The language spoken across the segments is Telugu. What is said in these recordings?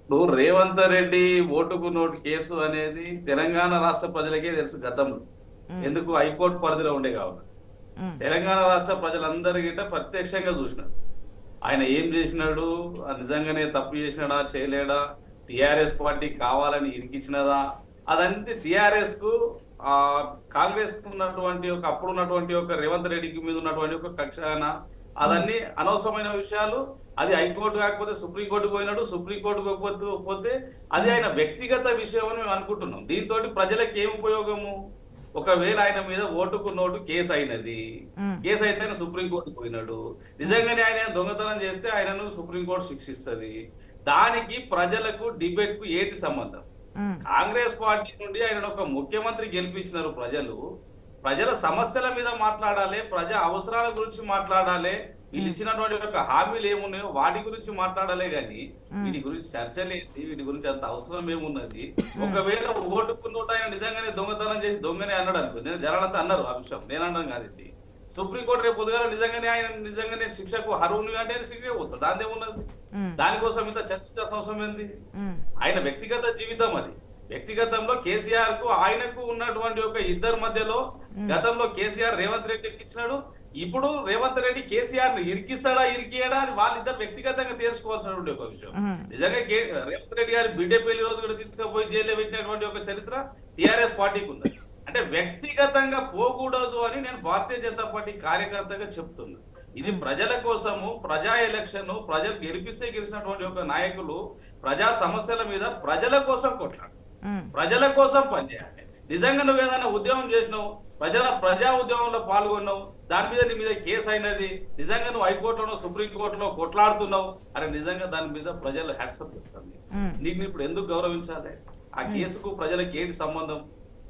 ఇప్పుడు రేవంత్ రెడ్డి ఓటుకు నోటు కేసు అనేది తెలంగాణ రాష్ట్ర ప్రజలకే తెలుసు గతంలో ఎందుకు హైకోర్టు పరిధిలో ఉండే కావాలి మ్మ్. తెలంగాణ రాష్ట్ర ప్రజలందరి గిట్ట ప్రత్యక్షంగా చూసినారు ఆయన ఏం చేసినాడు ఆ నిజంగానే తప్పు చేసినాడా చేయలేడా టిఆర్ఎస్ పార్టీ కావాలని ఇరికించినదా అదంతా టిఆర్ఎస్ కు ఆ కాంగ్రెస్ కు ఉన్నటువంటి ఒక అప్పుడు ఉన్నటువంటి ఒక రేవంత్ రెడ్డికి మీద ఉన్నటువంటి ఒక కక్షాన అదన్నీ అనవసరమైన విషయాలు అది హైకోర్టు కాకపోతే సుప్రీంకోర్టు పోయినాడు సుప్రీంకోర్టు పోతే పోతే అది ఆయన వ్యక్తిగత విషయం అని మేము అనుకుంటున్నాం దీంతో ప్రజలకు ఏం ఉపయోగము ఒకవేళ ఆయన మీద ఓటుకు నోటు కేసు అయినది మ్మ్. కేసు అయితే ఆయన సుప్రీంకోర్టు పోయినాడు నిజంగానే ఆయన దొంగతనం చేస్తే ఆయనను సుప్రీంకోర్టు శిక్షిస్తది దానికి ప్రజలకు డిబేట్ కు ఏంటి సంబంధం మ్మ్. కాంగ్రెస్ పార్టీ నుండి ఆయన ఒక ముఖ్యమంత్రి గెలిపించినారు ప్రజలు ప్రజల సమస్యల మీద మాట్లాడాలి ప్రజా అవసరాల గురించి మాట్లాడాలి వీళ్ళు ఇచ్చినటువంటి ఒక హామీలు ఏమున్నాయో వాటి గురించి మాట్లాడాలి గాని వీటి గురించి చర్చ లేదు వీటి గురించి అంత అవసరం ఏమున్నది ఒకవేళ ఓటుకు నోటు ఆయన నిజంగానే దొంగతనం చేసి దొంగనే అన్నాడు అనుకో నేను జనాలంతా అన్నారు ఆ విషయం నేను అన్నాను కాదు ఇది సుప్రీంకోర్టు రేపు పొద్దుగాల నిజంగానే ఆయన నిజంగానే శిక్షకు అర్హుని అంటే శిక్ష పోతాడు దాని ఏమున్నది మ్మ్. దానికోసం ఇంత చర్చించాల్సిన అవసరం ఏంది మ్మ్. ఆయన వ్యక్తిగత జీవితం అది వ్యక్తిగతంలో కేసీఆర్ కు ఆయనకు ఉన్నటువంటి ఒక ఇద్దరి మధ్యలో గతంలో కేసీఆర్ రేవంత్ రెడ్డికి ఇచ్చినాడు ఇప్పుడు రేవంత్ రెడ్డి కేసీఆర్ ని ఇరికిస్తాడా ఇరికియడా అది వాళ్ళిద్దరు వ్యక్తిగతంగా తేల్చుకోవాల్సినటువంటి ఒక విషయం మ్మ్. నిజంగా కే- రేవంత్ రెడ్డి గారి బిడ్డే పెళ్లి రోజు కూడా తీసుకుపోయి జైల్లో పెట్టినటువంటి ఒక చరిత్ర టిఆర్ఎస్ పార్టీకి ఉంది అంటే వ్యక్తిగతంగా పోకూడదు అని నేను భారతీయ జనతా పార్టీ కార్యకర్తగా చెప్తున్నా ఇది ప్రజల కోసము ప్రజా ఎలక్షన్ ప్రజలు గెలిపిస్తే గెలిచినటువంటి ఒక నాయకులు ప్రజా సమస్యల మీద ప్రజల కోసం కొట్లాడు మ్మ్. ప్రజల కోసం పనిచేయాలి నిజంగా నువ్వు ఏదైనా ఉద్యమం చేసినావు ప్రజల ప్రజా ఉద్యమంలో పాల్గొన్నావు దాని మీద నీ మీద కేసు అయినది నిజంగా నువ్వు హైకోర్టులో సుప్రీం కోర్టులో కొట్లాడుతున్నావు అరే నిజంగా దాని మీద ప్రజలు హ్యాట్సప్ చెప్తారు మ్మ్. నీకు ఇప్పుడు ఎందుకు గౌరవించాలి ఆ కేసుకు ప్రజలకు ఏంటి సంబంధం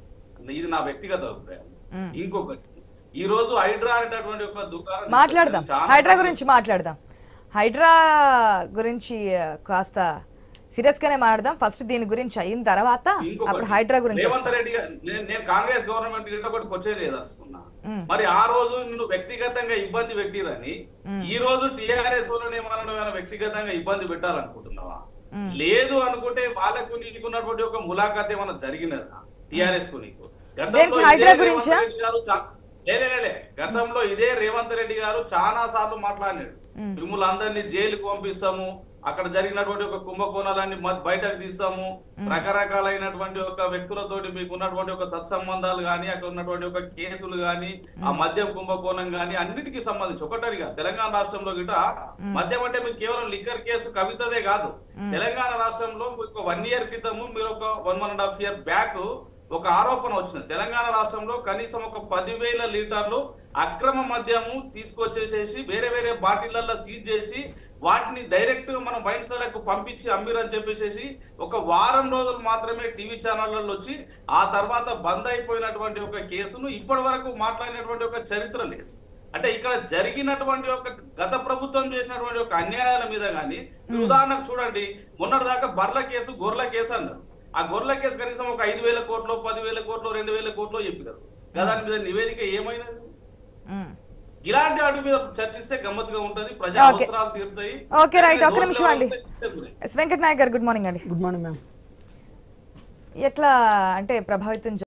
ఇది నా వ్యక్తిగత అభిప్రాయం మ్మ్. ఇంకొకటి ఈ రోజు హైడ్రా అనేటటువంటి ఒక దుకాణం మాట్లాడదాం చాలా హైడ్రా గురించి మాట్లాడదాం హైడ్రా గురించి ఆ, కాస్త సీరియస్ గానే మాట్లాడదాం ఫస్ట్ దీని గురించి అయిన తర్వాత ఇంకొకటి, అప్పుడు హైడ్రా గురించి రేవంత్ రెడ్డి గారు- నేను నేను కాంగ్రెస్ గవర్నమెంట్ గిట్ట ఒకటి వచ్చేది లేదనుకున్నా మ్మ్. మరి ఆ రోజు నిన్ను వ్యక్తిగతంగా ఇబ్బంది పెట్టిరని ఈ రోజు టిఆర్ఎస్ వాళ్ళని మనం ఏమైనా వ్యక్తిగతంగా ఇబ్బంది పెట్టాలనుకుంటున్నావా లేదు అనుకుంటే వాళ్ళకు నీకున్నటువంటి ఒక ములాఖాత్ ఏమైనా జరిగినదా టిఆర్ఎస్ కు నీకు గతంలో దేనికి ఇదే హైడ్రా రేవంత్ గురించా? రెడ్డి గారు చా- లే, లే, లే, లే. గతంలో ఇదే రేవంత్ రెడ్డి గారు చాలా సార్లు మాట్లాడినాడు మిమ్మల్ని అందరినీ జైలుకు పంపిస్తాము అక్కడ జరిగినటువంటి ఒక కుంభకోణాలన్నీ మ- బయటకు తీస్తాము రకరకాలైనటువంటి ఒక వ్యక్తులతోటి మీకు ఉన్నటువంటి ఒక సత్సంబంధాలు గాని అక్కడ ఉన్నటువంటి ఒక కేసులు గాని ఆ మద్యం కుంభకోణం గాని అన్నిటికీ సంబంధించి ఒకటరిగా తెలంగాణ రాష్ట్రంలో గిట మద్యం అంటే మీకు కేవలం లిక్కర్ కేసు కవితదే కాదు తెలంగాణ రాష్ట్రంలో ఒక వన్ ఇయర్ క్రితము మీరు ఒక one one and half year back ఒక ఆరోపణ వచ్చింది తెలంగాణ రాష్ట్రంలో కనీసం ఒక పదివేల లీటర్లు అక్రమ మద్యము తీసుకొచ్చేసేసి వేరే వేరే బాటిళ్లలో సీజ్ చేసి వాటిని డైరెక్ట్ గా మనం వైన్స్లకు పంపించి అమ్మిరని చెప్పేసి ఒక వారం రోజులు మాత్రమే టీవీ ఛానళ్లలో వచ్చి ఆ తర్వాత బంద్ అయిపోయినటువంటి ఒక కేసును ఇప్పటి వరకు మాట్లాడినటువంటి ఒక చరిత్ర లేదు అంటే ఇక్కడ జరిగినటువంటి ఒక గత ప్రభుత్వం చేసినటువంటి ఒక అన్యాయాల మీద కానీ ఉదాహరణకు చూడండి మొన్నటిదాకా బర్ల కేసు గొర్రెల కేసు అన్నారు ఆ గొర్రెల కేసు కనీసం ఒక ఐదు వేల కోట్లు పదివేల కోట్లు రెండు వేల కోట్లు చెప్పారు దాని మీద నివేదిక ఏమైనది మ్మ్. ఇలాంటి వాటి మీద చర్చిస్తే గమ్మత్తుగా ఉంటది ప్రజా Okay. అవసరాలు తీరుతాయి Okay, right. ఒక్క నిమిషం అండి. దోషులు yes Venkat Naik garu good morning అండి గుడ్ మార్నింగ్ మ్యామ్ ఎట్లా అంటే ప్రభావితం